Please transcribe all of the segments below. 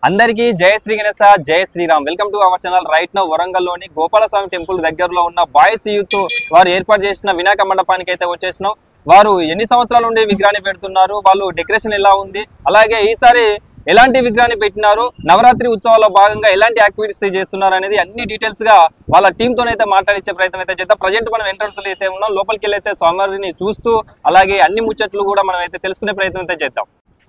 అందరికీ జయ శ్రీ గణేశ జయ Shriram welcome to our channel right now వరంగల్లోని గోపాలస్వామి టెంపుల్ దగ్గరలో ఉన్న బాయ్స్ యూత్ వారు ఏర్పాటు చేసిన వినాయక మండపానికి అయితే వచ్చేసినాం వారు ఎన్ని సంవత్సరాల నుండి విగ్రహాన్ని పెడుతున్నారు వాళ్ళు డెకరేషన్ ఎలా ఉంది అలాగే ఈసారి ఎలాంటి విగ్రహాన్ని పెట్టినారు నవరాత్రి ఉత్సవాల్లో భాగంగా ఎలాంటి యాక్టివిటీస్ చేస్తున్నారు అనేది అన్ని డీటెయిల్స్ గా వాళ్ళ టీమ్ తోనైతే మాట్లాడించే ప్రయత్నం అయితే చేద్దాం ప్రజెంట్ మనం ఎంట్రన్స్ అయితే ఉన్నాం లోపలికి వెళ్ళి అయితే స్వామివారిని చూస్తూ అలాగే అన్ని ముచ్చట్లు కూడా మనం అయితే తెలుసుకునే ప్రయత్నం అయితే చేద్దాం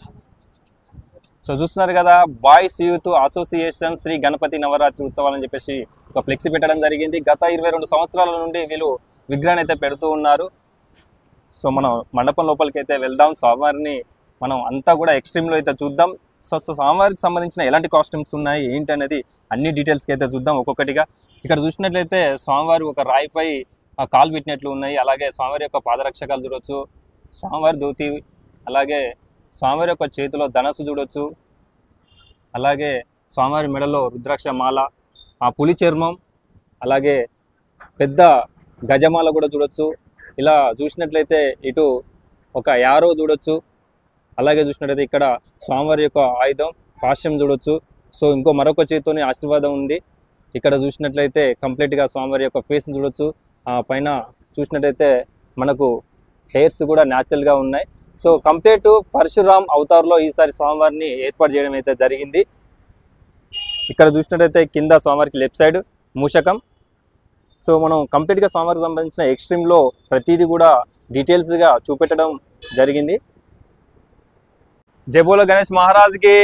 సో చూస్తున్నారు కదా boys youth association Shri Ganapati Navaratri ఉత్సవాలు అని చెప్పేసి ఒక ఫ్లెక్సీ పెట్టడం జరిగింది గత ఇరవై రెండు సంవత్సరాల నుండి వీళ్ళు విగ్రహాన్ని అయితే పెడుతూ ఉన్నారు సో మనం మండపం లోపలికి అయితే వెళ్దాం స్వామివారిని మనం అంతా కూడా ఎక్స్ట్రీమ్లో అయితే చూద్దాం సో సో స్వామివారికి సంబంధించిన ఎలాంటి కాస్ట్యూమ్స్ ఉన్నాయి ఏంటి అనేది అన్ని డీటెయిల్స్కి అయితే చూద్దాం ఒక్కొక్కటిగా ఇక్కడ చూసినట్లయితే స్వామివారి ఒక రాయిపై ఆ కాలు పెట్టినట్లు ఉన్నాయి అలాగే స్వామివారి యొక్క పాదరక్షకాలు చూడొచ్చు స్వామివారి ధోతి అలాగే స్వామివారి యొక్క చేతిలో ధనస్సు చూడొచ్చు అలాగే స్వామివారి మెడలో రుద్రాక్ష మాల ఆ పులి చర్మం అలాగే పెద్ద గజమాల కూడా చూడొచ్చు ఇలా చూసినట్లయితే ఇటు ఒక యారో చూడొచ్చు అలాగే చూసినట్లయితే ఇక్కడ స్వామివారి యొక్క ఆయుధం భాష్యం చూడొచ్చు సో ఇంకో మరొక చేతితోని ఆశీర్వాదం ఉంది ఇక్కడ చూసినట్లయితే కంప్లీట్గా స్వామివారి యొక్క ఫేస్ చూడొచ్చు ఆ పైన చూసినట్లయితే మనకు హెయిర్స్ కూడా న్యాచురల్గా ఉన్నాయి సో కంప్లీట్ పరశురామ్ అవతార్లో ఈసారి స్వామివారిని ఏర్పాటు చేయడం అయితే జరిగింది ఇక్కడ చూసినట్టయితే కింద స్వామివారికి లెఫ్ట్ సైడ్ మూషకం సో మనం కంప్లీట్గా స్వామివారికి సంబంధించిన ఎక్స్ట్రీమ్లో ప్రతిదీ కూడా డీటెయిల్స్గా చూపెట్టడం జరిగింది జై బోలో గణేష్ మహారాజ్ కి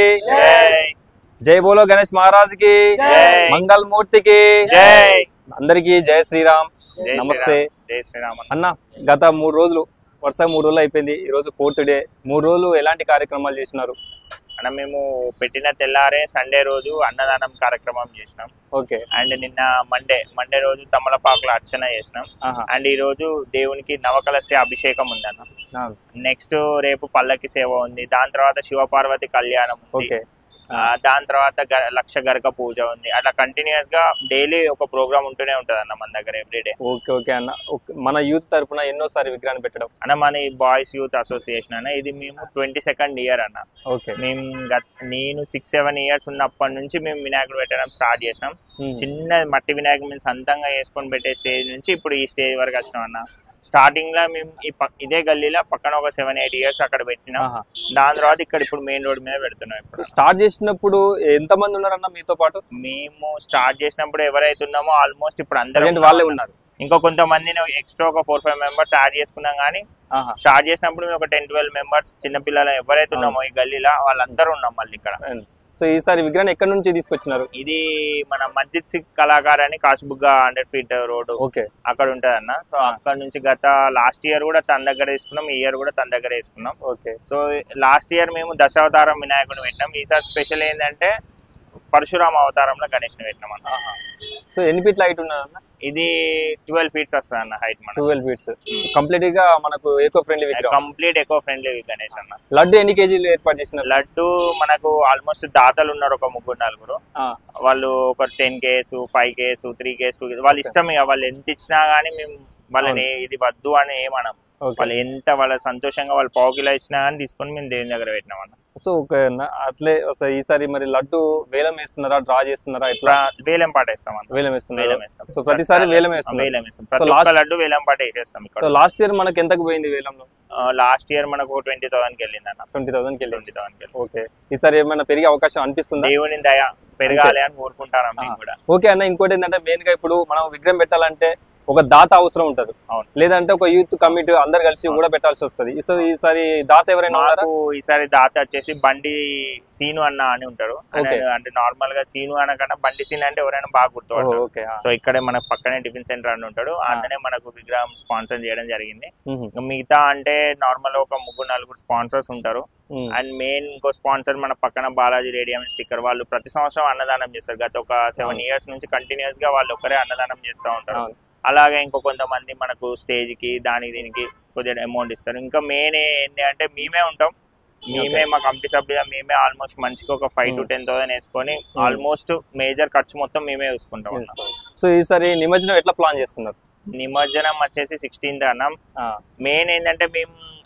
జై బోలో గణేష్ మహారాజ్ కి జై. మంగళ మూర్తికి జై అందరికీ జై శ్రీరామ్ జై నమస్తే జై శ్రీరామ్ అన్న. అన్న గత మూడు రోజులు వరుసగా మూడు రోజులు అయిపోయింది ఈ రోజు ఫోర్త్ డే మూడు రోజులు ఎలాంటి కార్యక్రమాలు చేసినారు అన్న మేము పెట్టిన తెల్లారే సండే రోజు అన్నదానం కార్యక్రమం చేసినాం ఓకే అండ్ నిన్న మండే మండే రోజు తమలపాకుల అర్చన చేసినాం ఆహా అండ్ ఈ రోజు దేవునికి నవకలశ అభిషేకం ఉంది అన్న ఆ, నెక్స్ట్ రేపు పల్లకి సేవ ఉంది దాని తర్వాత శివపార్వతి కళ్యాణం ఉంది ఓకే ఆ, దాని తర్వాత గ- లక్ష గరక పూజ ఉంది అట్లా కంటిన్యూస్ గా డైలీ ఒక ప్రోగ్రామ్ ఉంటూనే ఉంటది అన్న మన దగ్గర ఎవ్రీడే ఓకే ఓకే అన్న ఓకే. మన యూత్ తరపున ఎన్నోసారి విగ్రహాన్ని పెట్టడం అన్న మన బాయ్స్ యూత్ అసోసియేషన్ అన్న ఇది మేము ట్వంటీ సెకండ్ ఇయర్ అన్న ఓకే మేము గత- నేను సిక్స్ సెవెన్ ఇయర్స్ ఉన్నప్పటి నుంచి మేము వినాయకుడు పెట్టడం స్టార్ట్ చేసినాం ఉమ్. చిన్న మట్టి వినాయకుడు మేము సొంతంగా వేసుకొని పెట్టే స్టేజ్ నుంచి ఇప్పుడు ఈ స్టేజ్ వరకు వచ్చినాం అన్న స్టార్టింగ్ లో మేము ఈ పక్- ఇదే గల్లీలో పక్కన ఒక సెవెన్ ఎయిట్ ఇయర్స్ అక్కడ పెట్టినాం ఆహా. దాని తర్వాత ఇక్కడ ఇప్పుడు మెయిన్ రోడ్ మీద పెడుతున్నాం ఇప్పుడు స్టార్ట్ చేసినప్పుడు ఎంత మంది ఉన్నారన్న మీతో పాటు మేము స్టార్ట్ చేసినప్పుడు ఎవరైతే ఉన్నామో ఆల్మోస్ట్ ఇప్పుడు అందరూ ప్రజెంట్ వాళ్ళే ఉన్నారు ఇంకో కొంతమందిని ఎక్స్ట్రా ఒక ఫోర్ ఫైవ్ మెంబర్స్ యాడ్ చేసుకున్నాం కానీ ఆహా స్టార్ట్ చేసినప్పుడు మేము ఒక టెన్ ట్వెల్వ్ మెంబర్స్ చిన్నపిల్లలు ఎవరైతే ఉన్నామో ఈ గల్లీలో వాళ్ళందరూ ఉన్నాం మళ్ళీ ఇక్కడ సో ఈసారి విగ్రహాన్ని ఎక్కడి నుంచి తీసుకొచ్చినారు ఇది మన మస్జిద్ సిక్ కళాకార్ అని Kashibugga hundred feet road okay అక్కడ ఉంటది అన్న సో అక్కడ నుంచి గత లాస్ట్ ఇయర్ కూడా తన దగ్గర తీసుకున్నాం ఈ ఇయర్ కూడా తన దగ్గర తీసుకున్నాం ఓకే సో లాస్ట్ ఇయర్ మేము దశావతారం వినాయకుడిని పెట్టినాం ఈసారి స్పెషల్ ఏంటంటే పరశురామ అవతారంలో గణేష్ని పెట్టినాం అన్న సో ఎన్ని ఫీట్ హైట్ ఉన్నదన్న ఇది ట్వెల్వ్ ఫీట్స్ వస్తుంది అన్న హైట్ మన ట్వెల్వ్ ఫీట్స్ కంప్లీట్ గా మనకు ఏకో ఫ్రెండ్లీ విగ్రహం కంప్లీట్ ఎకో ఫ్రెండ్లీ గణేష్ అన్న లడ్డు ఎన్ని కేజీలు ఏర్పాటు చేసినారు లడ్డు మనకు ఆల్మోస్ట్ దాతలు ఉన్నారు ఒక ముగ్గురు నలుగురు ఆ, వాళ్ళు ఒక ten case five case three case two case వాళ్ళ ఇష్టం ఇక వాళ్ళు ఎంత ఇచ్చినా గానీ మేము వాళ్ళని ఇది వద్దు అని ఏమనం ఓకే వాళ్ళు ఎంత వాళ్ళ సంతోషంగా వాళ్ళు పావు కిలో ఇచ్చినా కానీ తీసుకొని మేము దేవుని దగ్గర పెట్టినాం అన్న సో ఓకే అన్న అట్లే అసలు ఈసారి మరి లడ్డు వేలం వేస్తున్నారా డ్రా చేస్తున్నారా ఇట్లా ఇప్పుడు వేలం పాట వేస్తాం అన్న వేలం వేస్తున్నారా వేలం వేస్తాం సో ప్రతిసారి వేలం వేస్తున్నారు వేలం వేస్తాం ప్రతి last- ఒక్క లడ్డు వేలం పాట వేసేస్తాం సో ఇక్కడ లాస్ట్ ఇయర్ మనకి ఎంతకు పోయింది వేలంలో లాస్ట్ ఇయర్ మనకు ట్వంటీ థౌసండ్ కి వెళ్ళింది అన్న ట్వంటీ థౌసండ్కి వెళ్ళింది ట్వంటీ థౌసండ్ కి వెళ్ళింది ఓకే ఈసారి ఏమైనా పెరిగే అవకాశం అనిపిస్తుందా దేవుని దయ పెరగాలి అని కోరుకుంటాను మేము ఆ. కూడా ఓకే అన్న ఇంకోటి ఏంటంటే మెయిన్ గా ఇప్పుడు మనం విగ్రహం పెట్టాలంటే ఒక దాత అవసరం ఉంటది అవును. లేదంటే ఒక యూత్ కమిటీ అందరు కలిసి అవును. కూడా పెట్టాల్సి వస్తుంది సో ఈసారి దాత ఎవరైనా ఉన్నారా మాకు ఈసారి దాత వచ్చేసి బండి సీను అన్న అని ఉంటారు ఓకే. అంటే- అంటే నార్మల్ గా సీను అనకన్నా బండి సీన్ అంటే ఎవరైనా బాగా గుర్తుపడతారు ఓకే ఆ. సో ఇక్కడే మన పక్కనే టిఫిన్ సెంటర్ అని ఉంటాడు అతనే మనకు విగ్రహం స్పాన్సర్ చేయడం జరిగింది మ్మ్. ఇంకా మిగతా అంటే నార్మల్ ఒక ముగ్గురు నలుగురు స్పాన్సర్స్ ఉంటారు మ్మ్. అండ్ మెయిన్ ఇంకో స్పాన్సర్ మన పక్కన బాలాజీ రేడియం స్టిక్కర్ వాళ్ళు ప్రతి సంవత్సరం అన్నదానం చేస్తారు గత ఒక సెవెన్ అవును. ఇయర్స్ నుంచి కంటిన్యూస్ గా వాళ్ళు ఒక్కరే అన్నదానం చేస్తూ ఉంటారు అవును. అలాగే ఇంకో కొంతమంది మనకు స్టేజ్ కి దానికి దీనికి కొద్దిగా అమౌంట్ ఇస్తారు ఇంకా మెయిన్ ఏంటి అంటే మేమే ఉంటాం మేమే మా కమిటీ సభ్యులుగా మేమే ఆల్మోస్ట్ మనిషికి ఒక five to Hmm. Ten thousand వేసుకొని Hmm. ఆల్మోస్ట్ మేజర్ ఖర్చు మొత్తం మేమే చూసుకుంటాం అన్న. సో ఈసారి నిమజ్జనం ఎట్లా ప్లాన్ చేస్తున్నారు నిమజ్జనం వచ్చేసి సిక్స్టీన్త్ అన్నాం ఆ, మెయిన్ ఏంటంటే మేము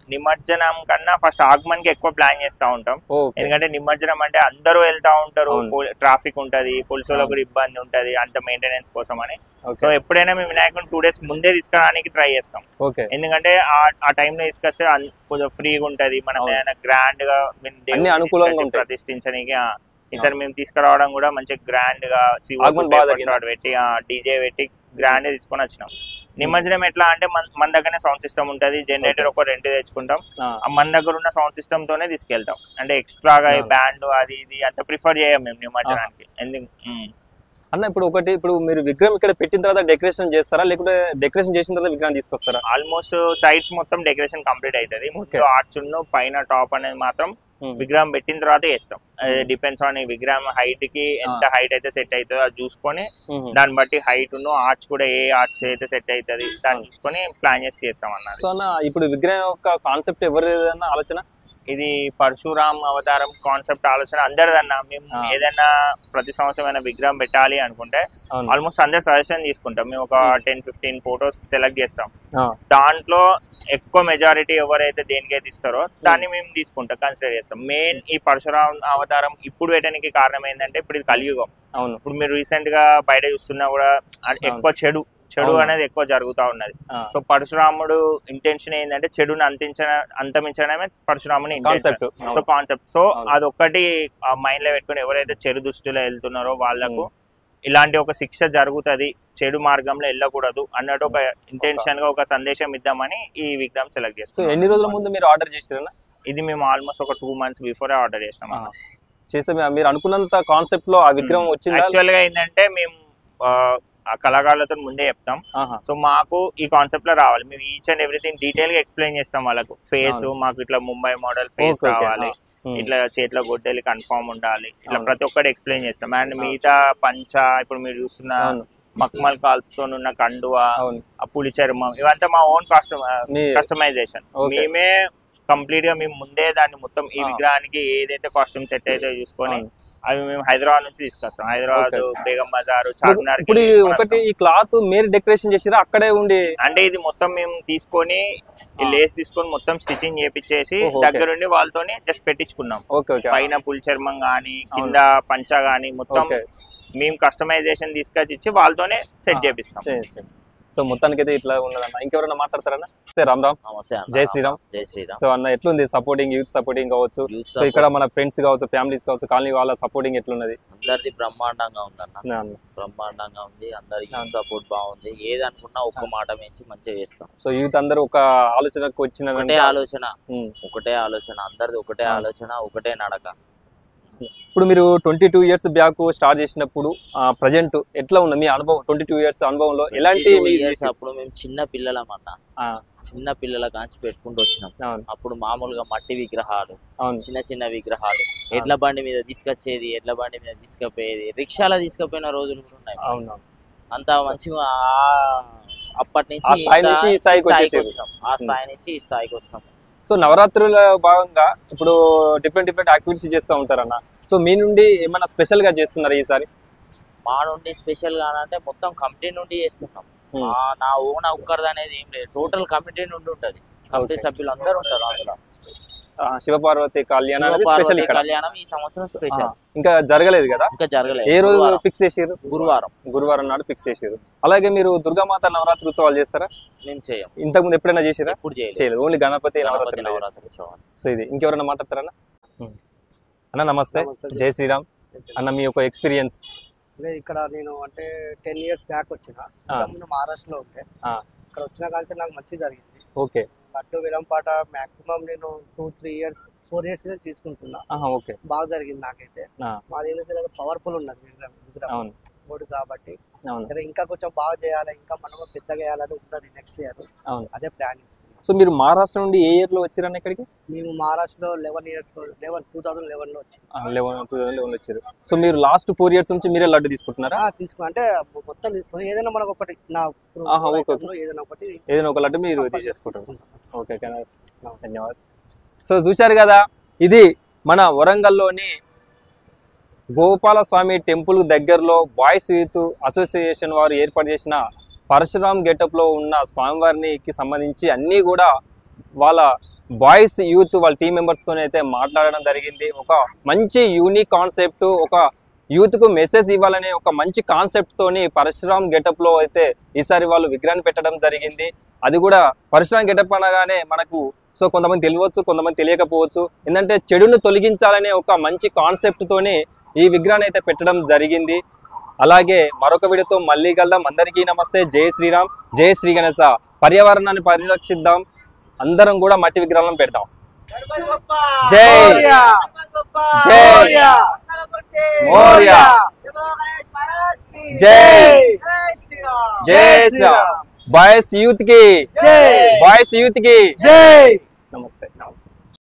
నిమజ్జనం కన్నా ఫస్ట్ ఆగమన్కి ఎక్కువ ప్లాన్ చేస్తూ ఉంటాం ఓకే ఎందుకంటే నిమజ్జనం అంటే అందరూ వెళ్తా ఉంటారు అవును. ట్రాఫిక్ ఉంటది పోలీసులకు అవును. కూడా ఇబ్బంది ఉంటది అంత మెయింటెనెన్స్ కోసం అని సో ఓకే ఎప్పుడైనా మేము వినాయకుని టూ డేస్ ముందే తీసుకురావడానికి ట్రై చేస్తాం ఓకే ఎందుకంటే ఆ ఆ టైంలో తీసుకొస్తే అన్- కొంచెం ఫ్రీగా ఉంటది మనం అవును. ఏదైనా గ్రాండ్ గా మేము దేవుడిని అనుకూలంగా తీసుకొచ్చి ఉంటాయి. ప్రతిష్ఠించడానికి ఆ, ఈసారి మేము తీసుకురావడం కూడా మంచి గ్రాండ్ గా ఆగమన్ బాగా జరిగిందా? షాట్ పెట్టి డీజే పెట్టి గ్రాండ్ తీసుకొని వచ్చినాం నిమజ్జనం ఎట్లా అంటే మన మన దగ్గరనే సౌండ్ సిస్టమ్ ఉంటది జనరేటర్ ఒక రెండు తెచ్చుకుంటాం ఆ, ఆ మన దగ్గర ఉన్న సౌండ్ సిస్టమ్ తోనే తీసుకెళ్తాం అంటే ఎక్స్ట్రాగా అవును. బ్యాండ్ అది ఇది అంత ప్రిఫర్ చేయం మేము నిమజ్జనానికి ఎందుకు ఉమ్. అన్న ఇప్పుడు ఒకటి ఇప్పుడు మీరు విగ్రహం ఇక్కడ పెట్టిన తర్వాత డెకరేషన్ చేస్తారా లేకుంటే డెకరేషన్ చేసిన తర్వాత విగ్రహం తీసుకొస్తారా ఆల్మోస్ట్ సైడ్స్ మొత్తం డెకరేషన్ కంప్లీట్ అవుతుంది ముందు Okay. ఆర్చ్ పైన టాప్ అనేది మాత్రం ఉమ్. విగ్రహం పెట్టిన తర్వాత వేస్తాం డిపెండ్స్ ఆన్ ఈ విగ్రహం హైట్ కి ఎంత హైట్ అయితే సెట్ అవుతుందో అది చూసుకొని ఉమ్. దాన్ని బట్టి హైట్ ను ఆర్చ్ కూడా ఏ ఆర్చ్ అయితే సెట్ అవుతుంది దాన్ని చూసుకొని ప్లాన్ చేసి చేస్తాం అన్నది సో అన్న ఇప్పుడు విగ్రహం యొక్క కాన్సెప్ట్ ఎవరు ఏదన్నా ఆలోచన ఇది పరశురామ్ అవతారం కాన్సెప్ట్ ఆలోచన అందరిదన్నా మేము ఆ. ఏదైనా ప్రతి సంవత్సరం ఏమైనా విగ్రహం పెట్టాలి అనుకుంటే అవును ఆల్మోస్ట్ అందరు సజెషన్ తీసుకుంటాం మేము ఒక Hmm. Ten fifteen photos select చేస్తాం ఆ, దాంట్లో ఎక్కువ మెజారిటీ ఎవరైతే దేనికైతే ఇస్తారో దాన్ని మేము తీసుకుంటాం కన్సిడర్ చేస్తాం మెయిన్ ఈ పరశురామ్ అవతారం ఇప్పుడు పెట్టడానికి కారణం ఏంటంటే ఇప్పుడు ఇది కలియుగం అవును ఇప్పుడు మీరు రీసెంట్ గా బయట చూస్తున్నా కూడా అది ఎక్కువ చెడు చెడు అవును. అనేది ఎక్కువ జరుగుతా ఉన్నది ఆ, సో పరశురాముడు ఇంటెన్షన్ ఏంటంటే చెడుని అంతించ అంతమించడమే పరశురాముని కాన్సెప్ట్ సో కాన్సెప్ట్ సో అవును. అదొక్కటి మైండ్ లో పెట్టుకుని ఎవరైతే చెడు దృష్టిలో వెళ్తున్నారో వాళ్ళకు ఇలాంటి ఒక శిక్ష జరుగుతది చెడు మార్గంలో వెళ్ళకూడదు అన్నట్టు ఒక ఇంటెన్షన్ గా ఒక సందేశం ఇద్దామని ఈ విగ్రహం సెలెక్ట్ సో చేస్తాం ఎన్ని రోజుల ముందు మీరు ఆర్డర్ చేసారన్న ఇది మేము ఆల్మోస్ట్ ఒక టూ మంత్స్ బిఫోర్ ఆర్డర్ చేసినాం ఆ, చేస్తే మీ- మీరు అనుకున్నంత కాన్సెప్ట్ లో ఆ విగ్రహం వచ్చిందా యాక్చువల్ గా ఏంటంటే మేము ఆ, ఆ కళాకారులతో ముందే చెప్తాం ఆహా, సో మాకు ఈ కాన్సెప్ట్ లో రావాలి మేము ఈచ్ అండ్ ఎవ్రీథింగ్ డీటెయిల్ గా ఎక్స్ప్లెయిన్ చేస్తాం వాళ్ళకు ఫేస్ అవును. మాకు ఇట్లా Mumbai model face okay, okay, కావాలి ఉమ్, ఇట్లా చేతిలో గొడ్డలి కన్ఫామ్ ఉండాలి ఇట్లా అవును. ప్రతి ఒక్కటి ఎక్స్ప్లెయిన్ చేస్తాం అండ్ అవును. మిగతా పంచ ఇప్పుడు మీరు చూస్తున్న అవును మక్మల్ కాల్తో ఉన్న కండువా అవును ఆ పులి చర్మం ఇవంతా మా ఓన్ కాస్టమ్ మీ కస్టమైజేషన్ ఓకే. మేమే కంప్లీట్ గా మేము ముందే దాన్ని మొత్తం ఈ ఆ. విగ్రహానికి ఏదైతే కాస్ట్యూమ్ సెట్ అయితే చూసుకొని అవును. అవి మేము హైదరాబాద్ నుంచి తీసుకొస్తాం హైదరాబాద్ ఓకే. బేగం బజార్ ఇప్పుడు- చార్మినార్ ఇప్పుడు ఈ ఒకటి ఈ క్లాత్ మీరు డెకరేషన్ చేసిరా అక్కడే ఉండి అంటే ఇది మొత్తం మేము తీసుకొని ఈ ఆ. లేస్ తీసుకొని మొత్తం స్టిచింగ్ చేపించేసి ఓహో, ఓకే. దగ్గరుండి వాళ్ళతోని జస్ట్ పెట్టించుకున్నాం ఓకే ఓకే పైన పుల్ చర్మం గానీ కింద పంచ గానీ మొత్తం ఓకే మేము కస్టమైజేషన్ తీసుకొచ్చి ఇచ్చి వాళ్ళతోనే సెట్ ఆ. చేపిస్తాం చేయండి, చేయండి. సో మొత్తానికి అయితే ఇట్లా ఉన్నదన్న ఇంకెవరైనా మాట్లాడతారన్నా సరే రామ్ రామ్ నమస్తే అన్న. జై శ్రీరామ్. జై శ్రీరామ్ సో అన్న ఎట్లుంది సపోర్టింగ్ యూత్ సపోర్టింగ్ కావచ్చు యూత్ సో ఇక్కడ మన ఫ్రెండ్స్ కావచ్చు ఫ్యామిలీస్ కావచ్చు కాలనీ వాళ్ళ సపోర్టింగ్ ఎట్లున్నది అందరిది బ్రహ్మాండంగా ఉందన్న నా అన్న. బ్రహ్మాండంగా ఉంది అందరి అవును. యూత్ సపోర్ట్ బాగుంది ఏది అనుకున్నా ఒక్క మాట మించి మంచిగా చేస్తాం సో యూత్ అందరూ ఒక ఆలోచనకు వచ్చిన ఒకటే ఆలోచన ఉమ్. ఒకటే ఆలోచన అందరిది ఒకటే అవును. ఆలోచన ఒకటే నడక ఇప్పుడు మీరు twenty two years back start చేసినప్పుడు ప్రజెంట్ ఎట్లా ఉంది మీ అనుభవం ట్వంటీ టూ ఇయర్స్ అనుభవంలో ఎలాంటి 22 మీ years అప్పుడు మేము చిన్న పిల్లలం అన్న ఆ, చిన్న పిల్లల కాంచి పెట్టుకుంటూ వచ్చినాం అవును అప్పుడు మామూలుగా మట్టి విగ్రహాలు అవును చిన్న చిన్న విగ్రహాలు ఎడ్ల బండి మీద తీసుకొచ్చేది ఎడ్ల బండి మీద తీసుకుపోయేది రిక్షాలో తీసుకుపోయిన రోజులు కూడా ఉన్నాయి అవును అంత మంచిగా ఆ- అప్పటి నుంచి ఆ స్థాయి ఇంత- నుంచి ఈ స్థాయికి వచ్చేసారు. వచ్చినాం ఆ స్థాయి నుంచి ఈ స్థాయికి వచ్చినాం సో నవరాత్రుల భాగంగా ఇప్పుడు డిఫరెంట్ డిఫరెంట్ యాక్టివిటీస్ చేస్తూ ఉంటారన్న సో మీ నుండి ఏమైనా స్పెషల్ గా చేస్తున్నారా ఈసారి మా నుండి స్పెషల్ గా అంటే మొత్తం కమిటీ నుండి చేస్తున్నాం Hmm. మా నా ఓన్ ఒక్కరిది అనేది ఏం లేదు టోటల్ కమిటీ నుండి ఉంటది కమిటీ Okay. సభ్యులు అందరూ ఉంటారు అందులో ఆ, శివపార్వతి కళ్యాణం అనేది శివపార్వతి స్పెషల్ ఇక్కడ కళ్యాణం ఈ సంవత్సరం ఆ, స్పెషల్ ఇంకా జరగలేదు కదా ఇంకా జరగలేదు ఏ రోజు గురువారం. ఫిక్స్ చేసారు గురువారం గురువారం నాడు ఫిక్స్ చేసారు అలాగే మీరు దుర్గామాత నవరాత్రి ఉత్సవాలు చేస్తారా మేము చేయం ఇంతకు ముందు ఎప్పుడైనా చేసిరా ఎప్పుడు చేయలేదు చేయలేదు ఓన్లీ గణపతి గణపతి నవరాత్రి నవరాత్రి ఉత్సవాలు సో ఇది ఇంకెవరైనా మాట్లాడతారన్నా అన్న నమస్తే నమస్తే. జై శ్రీరామ్ అన్న మీ యొక్క ఎక్స్పీరియన్స్ అదే ఇక్కడ నేను అంటే టెన్ ఇయర్స్ బ్యాక్ వచ్చిన ఆ. ముందు మహారాష్ట్రలో ఉంటే ఆ. ఇక్కడ వచ్చిన కాంచి నాకు మంచి జరిగింది ఓకే లడ్డు విలంపాట మాక్సిమం నేను two three years four years నుంచి తీసుకుంటున్నా ఆహా ఓకే బాగా జరిగింది నాకైతే ఆ. మాది ఏంటంటే పవర్ఫుల్ ఉన్నది విగ్రహం విగ్రహం అవును మూడు కాబట్టి అవును ఇక్కడ ఇంకా కొంచెం బాగా చేయాలి ఇంకా మనం పెద్దగా చేయాలని ఉన్నది నెక్స్ట్ ఇయర్ అవును. అదే ప్లాన్ ఇస్తున్నాం సో మీరు మహారాష్ట్ర నుండి ఏ ఇయర్ లో వచ్చారన్న ఇక్కడికి మేము మహారాష్ట్రలో eleven years eleven two thousand eleven లో వచ్చింది లెవెన్ టూ థౌసండ్ లెవెన్ వచ్చారు సో మీరు లాస్ట్ ఫోర్ ఇయర్స్ నుంచి మీరే లడ్డు తీసుకుంటున్నారా ఆ, తీసుకుని అంటే మొత్తం తీసుకుని ఏదైనా మనకు ఒకటి నా ఆహా, ఓకే, ఓకే. item లో ఏదైనా ఒకటి ఏదైనా ఒక లడ్డు మీరు compulsory తీసేసుకుంటారు తీసుకుంటాం. ఓకే ఓకే నమస్తే. ధన్యవాదాలు సో చూశారు కదా ఇది మన వరంగల్లోని గోపాలస్వామి టెంపుల్ దగ్గరలో బాయ్స్ యూత్ అసోసియేషన్ వారు ఏర్పాటు చేసిన పరశురామ్ గెటప్లో ఉన్న స్వామివారికి సంబంధించి అన్నీ కూడా వాళ్ళ బాయ్స్ యూత్ వాళ్ళ టీం మెంబర్స్ తోనే అయితే మాట్లాడడం జరిగింది ఒక మంచి యూనిక్ కాన్సెప్ట్ ఒక యూత్ కు మెసేజ్ ఇవ్వాలనే ఒక మంచి కాన్సెప్ట్ తోని పరశురామ్ గెటప్ లో అయితే ఈసారి వాళ్ళు విగ్రహాన్ని పెట్టడం జరిగింది అది కూడా పరశురామ్ గెటప్ అనగానే మనకు సో కొంతమంది తెలియవచ్చు కొంతమంది తెలియకపోవచ్చు ఏంటంటే చెడును తొలగించాలనే ఒక మంచి కాన్సెప్ట్ తోని ఈ విగ్రహాన్ని అయితే పెట్టడం జరిగింది అలాగే మరొక వీడియోతో మళ్ళీ కలుద్దాం అందరికీ నమస్తే జై శ్రీరామ్ జై శ్రీ గణేశ పర్యావరణాన్ని పరిరక్షిద్దాం అందరం కూడా మట్టి విగ్రహాలను పెడదాం జై జై మోర్య జై జై శ్రీరామ్ బాయ్స్ యూత్ కి జై బాయ్స్ యూత్ కి జై నమస్తే నమస్తే